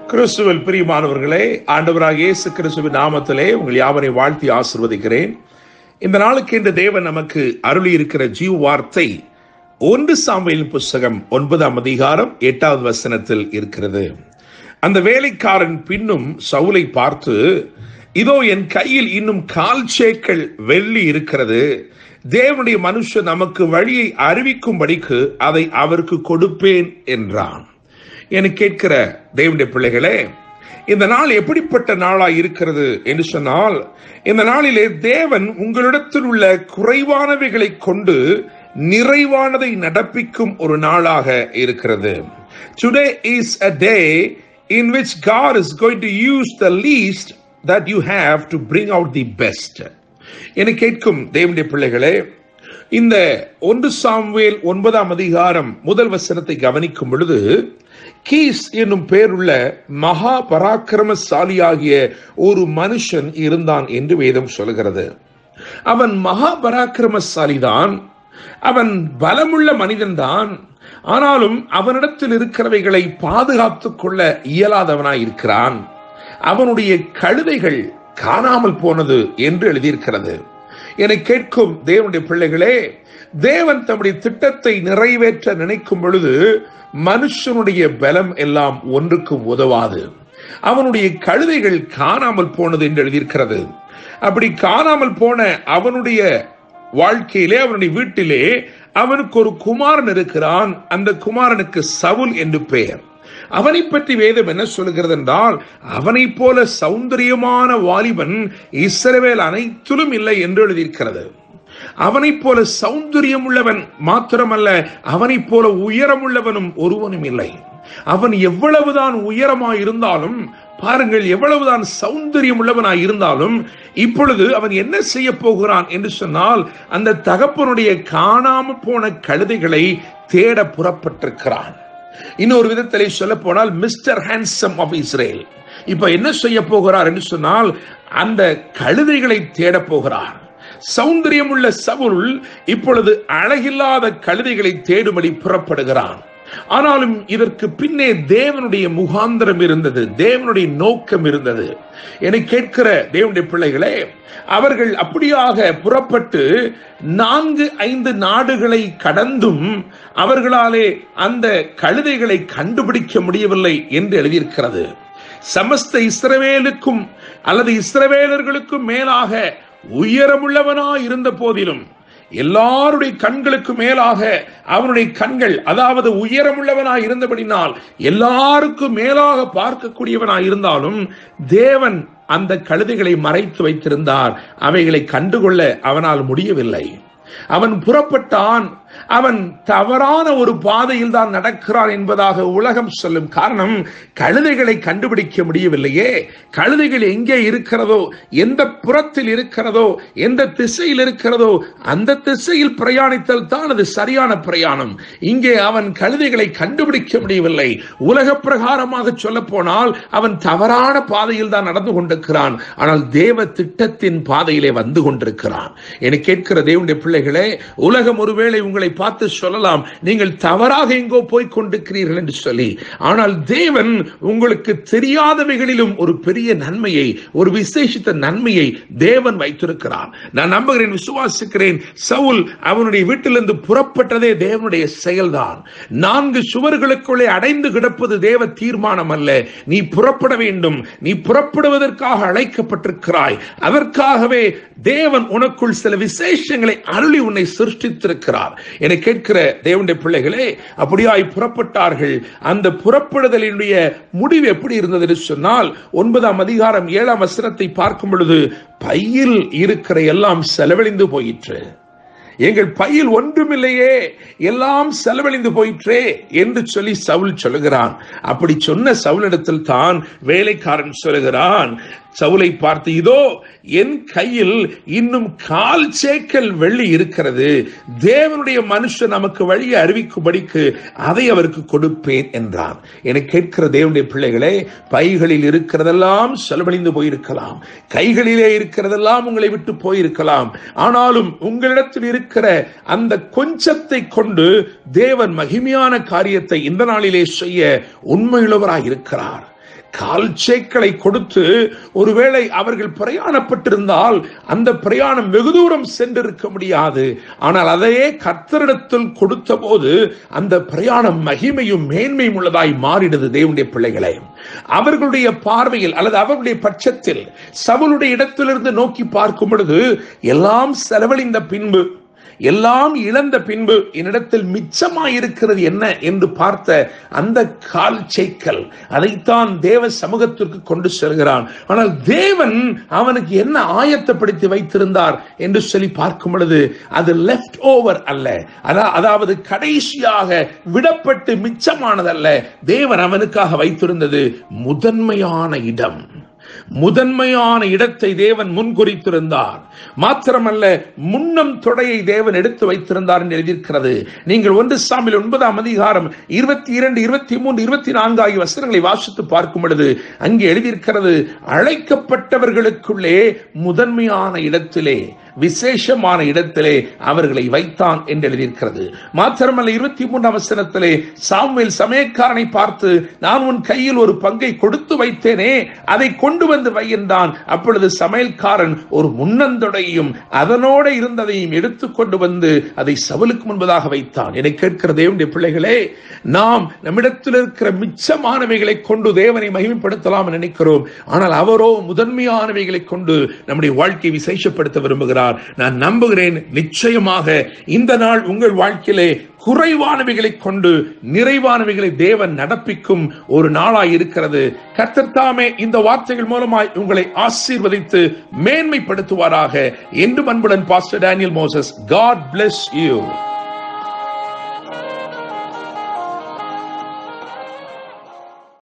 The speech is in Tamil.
கிறிஸ்துவில் பிரியமானவர்களே ஆண்டவராக இயேசு கிறிஸ்துவின் நாமத்திலே உங்கள் யாவரை வாழ்த்தி ஆசிர்வதிக்கிறேன் இந்த நாளுக்கு இந்த தேவன் நமக்கு அருளி இருக்கிற ஜீவ வார்த்தை ஒன்று சாமுவேலின் புஸ்தகம் ஒன்பதாம் அதிகாரம் எட்டாவது வசனத்தில் இருக்கிறது அந்த வேலைக்காரன் பின்னும் சவுலை பார்த்து இதோ என் கையில் இன்னும் கால் சேக்கள் வெள்ளி இருக்கிறது தேவனுடைய மனுஷன் நமக்கு வழியை அறிவிக்கும்படிக்கு அதை அவருக்கு கொடுப்பேன் என்றான் என கேட்கிற தேவனுடைய பிள்ளைகளே இந்த நாள் எப்படிப்பட்ட நாளாய் இருக்கிறது என்று சொன்னால் இந்த நாளிலே தேவன் உங்களிடத்தில் உள்ள குறைவானவைகளை கொண்டு நிறைவானதை நடப்பிக்கும் ஒரு நாளாக இருக்கிறது today is a day in which God is going to use the least that you have to bring out the best என கேட்கும் தேவனுடைய பிள்ளைகளே இந்த ஒன்று சாம்வேல் ஒன்பதாம் அதிகாரம் முதல் வசனத்தை கவனிக்கும் பொழுது கீஸ் என்னும் பேருள்ள மகா பராக்கிரமசாலியாகிய ஒரு மனுஷன் இருந்தான் என்று வேதம் சொல்கிறது அவன் மகா பராக்கிரமசாலிதான் அவன் பலமுள்ள மனிதன்தான் ஆனாலும் அவனிடத்தில் இருக்கிறவைகளை பாதுகாத்துக் கொள்ள இயலாதவனாய் இருக்கிறான் அவனுடைய கழுதைகள் காணாமல் போனது என்று எழுதியிருக்கிறது என கேட்கும் தேவனுடைய பிள்ளைகளே தேவன் தம்முடைய திட்டத்தை நிறைவேற்ற நினைக்கும் பொழுது மனுஷனுடைய பலம் எல்லாம் ஒன்றுக்கும் உதவாது அவனுடைய கழுதைகள் காணாமல் போனது என்று எழுதியிருக்கிறது அப்படி காணாமல் போன அவனுடைய வாழ்க்கையிலே அவனுடைய வீட்டிலே அவனுக்கு ஒரு குமாரன் இருக்கிறான் அந்த குமாரனுக்கு சவுல் என்று பெயர் அவனை பற்றி வேதம் என்ன சொல்கிறது என்றால் அவனை போல சௌந்தரியமான வாலிபன் இஸ்ரவேல் அனைத்திலும் இல்லை என்று எழுதியிருக்கிறது அவனைப் போல சௌந்தரியம் உள்ளவன் மாத்திரமல்ல அவனைப் போல உயரமுள்ளவனும் ஒருவனும் இல்லை அவன் எவ்வளவுதான் உயரமாய் இருந்தாலும் பாருங்கள் எவ்வளவுதான் சௌந்தரியம் உள்ளவனாய் இருந்தாலும் இப்பொழுது அவன் என்ன செய்ய போகிறான் என்று சொன்னால் அந்த தகப்பனுடைய காணாம போன கழுதைகளை தேட புறப்பட்டிருக்கிறான் இன்னொரு விதத்திலே சொல்ல போனால் மிஸ்டர் ஹேண்ட்ஸம் ஆஃப் இஸ்ரேல் இப்ப என்ன செய்ய போகிறார் என்று சொன்னால் அந்த கழுதைகளை தேட போகிறார் சௌந்தரியம் உள்ள சவுல் இப்பொழுது அழகில்லாத கழுதைகளை தேடும்படி புறப்படுகிறான் ஆனாலும் இதற்கு பின்னே தேவனுடைய முகாந்திரம் இருந்தது தேவனுடைய நோக்கம் இருந்தது என கேட்கிற தேவனுடைய பிள்ளைகளே அவர்கள் அப்படியாக புறப்பட்டு நான்கு ஐந்து நாடுகளை கடந்தும் அவர்களாலே அந்த கழுதைகளை கண்டுபிடிக்க முடியவில்லை என்று எழுதியிருக்கிறது சமஸ்த இஸ்ரவேலுக்கும் அல்லது இஸ்ரவேலர்களுக்கும் மேலாக உயரமுள்ளவனாய் இருந்த போதிலும் எல்லாருடைய கண்களுக்கு மேலாக அவனுடைய கண்கள் அதாவது உயரமுள்ளவனாய் இருந்தபடினால் எல்லாருக்கும் மேலாக பார்க்கக்கூடியவனாய் இருந்தாலும் தேவன் அந்த கழுதைகளை மறைத்து வைத்திருந்தார் அவைகளை கண்டுகொள்ள அவனால் முடியவில்லை அவன் புறப்பட்டான் அவன் தவறான ஒரு பாதையில் தான் நடக்கிறான் என்பதாக உலகம் சொல்லும் காரணம் கழுதைகளை கண்டுபிடிக்க முடியவில்லையே கழுதைகள் எங்கே இருக்கிறதோ எந்த புறத்தில் இருக்கிறதோ எந்த திசையில் இருக்கிறதோ அந்த திசையில் பிரயாணித்தல் தான் அது சரியான பிரயாணம் இங்கே அவன் கழுதைகளை கண்டுபிடிக்க முடியவில்லை உலக பிரகாரமாக சொல்ல போனால் அவன் தவறான பாதையில் தான் நடந்து கொண்டிருக்கிறான் ஆனால் தேவ திட்டத்தின் பாதையிலே வந்து கொண்டிருக்கிறான் என கேட்கிற தேவனுடைய பிள்ளைகளே உலகம் ஒருவேளை உங்களை பார்த்து சொல்லலாம் நீங்கள் தவறாக எங்கோ போய் கொண்டிருக்கிறீர்கள் என்று சொல்லி ஆனால் தேவன் உங்களுக்கு தெரியாதவைகளிலும் ஒரு பெரிய நன்மையை ஒரு விசேஷித்த நன்மையை தேவன் வைத்திருக்கிறார் நான் நம்புகிறேன் விசுவாசிக்கிறேன் சவுல் அவனுடைய வீட்டிலிருந்து புறப்பட்டதே தேவனுடைய செயல்தான் நான்கு சுவர்களுக்குள்ளே அடைந்து கிடப்பது தேவ தீர்மானம் அல்ல நீ புறப்பட வேண்டும் நீ புறப்படுவதற்காக அழைக்கப்பட்டிருக்கிறாய் அதற்காகவே தேவன் உனக்குள் சில விசேஷங்களை அருளி உன்னை சிருஷ்டித்திருக்கிறார் என கேட்கிற தேவனுடைய பிள்ளைகளே அப்படியாய் புறப்பட்டார்கள் அந்த புறப்படுதலினுடைய முடிவு எப்படி இருந்தது என்று சொன்னால் ஒன்பதாம் அதிகாரம் ஏழாம் வசனத்தை பார்க்கும் பொழுது பையில் இருக்கிற எல்லாம் செலவழிந்து போயிற்று எங்கள் பையில் ஒன்றுமில்லையே எல்லாம் செலவழிந்து போயிற்றே என்று சொல்லி சவுல் சொல்லுகிறான் அப்படி சொன்ன சவுலிடத்தில் தான் வேலைக்காரன் சொல்லுகிறான் சவுலை பார்த்து இதோ என் கையில் இன்னும் கால் சேக்கல் வெள்ளி இருக்கிறது தேவனுடைய மனுஷன் நமக்கு வழியை அறிவிக்கும்படிக்கு அதை அவருக்கு கொடுப்பேன் என்றான் என கேட்கிற தேவனுடைய பிள்ளைகளே பைகளில் இருக்கிறதெல்லாம் செலவழிந்து போயிருக்கலாம் கைகளிலே இருக்கிறதெல்லாம் உங்களை விட்டு போயிருக்கலாம் ஆனாலும் உங்களிடத்தில் இருக்கிற அந்த கொஞ்சத்தை கொண்டு தேவன் மகிமையான காரியத்தை இந்த நாளிலே செய்ய உண்மையுள்ளவராய் இருக்கிறார் கால் சேக்களை கொடுத்து ஒருவேளை அவர்கள் பிரயாணப்பட்டிருந்தால் அந்த பிரயாணம் வெகு தூரம் சென்றிருக்க முடியாது ஆனால் அதையே கர்த்தரிடத்தில் கொடுத்த போது அந்த பிரயாணம் மகிமையும் மேன்மையும் உள்ளதாய் மாறிடுது தேவனுடைய பிள்ளைகளை அவர்களுடைய பார்வையில் அல்லது அவர்களுடைய பட்சத்தில் சவுளுடைய இடத்திலிருந்து நோக்கி பார்க்கும் பொழுது எல்லாம் செலவழிந்த பின்பு எல்லாம் இழந்த பின்பு என்னிடத்தில் மிச்சமாயிருக்கிறது என்ன என்று பார்த்த அந்த கால் செய்க்கல் அதைத்தான் தேவ சமூகத்திற்கு கொண்டு செல்கிறான் ஆனால் தேவன் அவனுக்கு என்ன ஆயத்தப்படுத்தி வைத்திருந்தார் என்று சொல்லி பார்க்கும் பொழுது அது லெஃப்ட் ஓவர் அல்ல அதா- அதாவது கடைசியாக விடப்பட்டு மிச்சமானதல்ல தேவன் அவனுக்காக வைத்திருந்தது முதன்மையான இடம் முதன்மையான இடத்தை தேவன் முன்குறித்திருந்தார் மாத்திரமல்ல முன்னம் தொடையை தேவன் எடுத்து வைத்திருந்தார் என்று எழுதியிருக்கிறது நீங்கள் ஒன்று சாமியில் ஒன்பதாம் அதிகாரம் இருபத்தி இரண்டு இருபத்தி மூன்று இருபத்தி நான்கு ஆகிய வசனங்களை வாசித்து பார்க்கும் பொழுது அங்கே எழுதியிருக்கிறது அழைக்கப்பட்டவர்களுக்குள்ளே முதன்மையான இடத்திலே விசேஷமான இடத்திலே அவர்களை வைத்தான் என்று எழுதியிருக்கிறது மாத்திரமல்ல இருபத்தி மூன்றாம் வசனத்திலே சாமுவேல் சமயக்காரனை பார்த்து நான் உன் கையில் ஒரு பங்கை கொடுத்து வைத்தேனே அதை கொண்டு வந்து வை என்றான் அப்பொழுது சமையல்காரன் ஒரு முன்னந்தொடையும் அதனோட இருந்ததையும் எடுத்து கொண்டு வந்து அதை சவுலுக்கு முன்பதாக வைத்தான் என்னை கேட்கிற தேவனுடைய பிள்ளைகளே நாம் நம்மிடத்தில் இருக்கிற மிச்சமானவைகளை கொண்டு தேவனை மகிமைப்படுத்தலாம் நினைக்கிறோம் ஆனால் அவரோ முதன்மையானவைகளை கொண்டு நம்முடைய வாழ்க்கையை விசேஷப்படுத்த விரும்புகிறார் நான் நம்புகிறேன் நிச்சயமாக இந்த நாள் உங்கள் வாழ்க்கையிலே குறைவானவைகளை கொண்டு நிறைவானவைகளை தேவன் நடப்பிக்கும் ஒரு நாளாய் இருக்கிறது கர்த்தர் தாமே இந்த வார்த்தைகள் மூலமாய் உங்களை ஆசீர்வதித்து மேன்மைப்படுத்துவாராக என்று அன்புடன் pastor Daniel Moses God bless you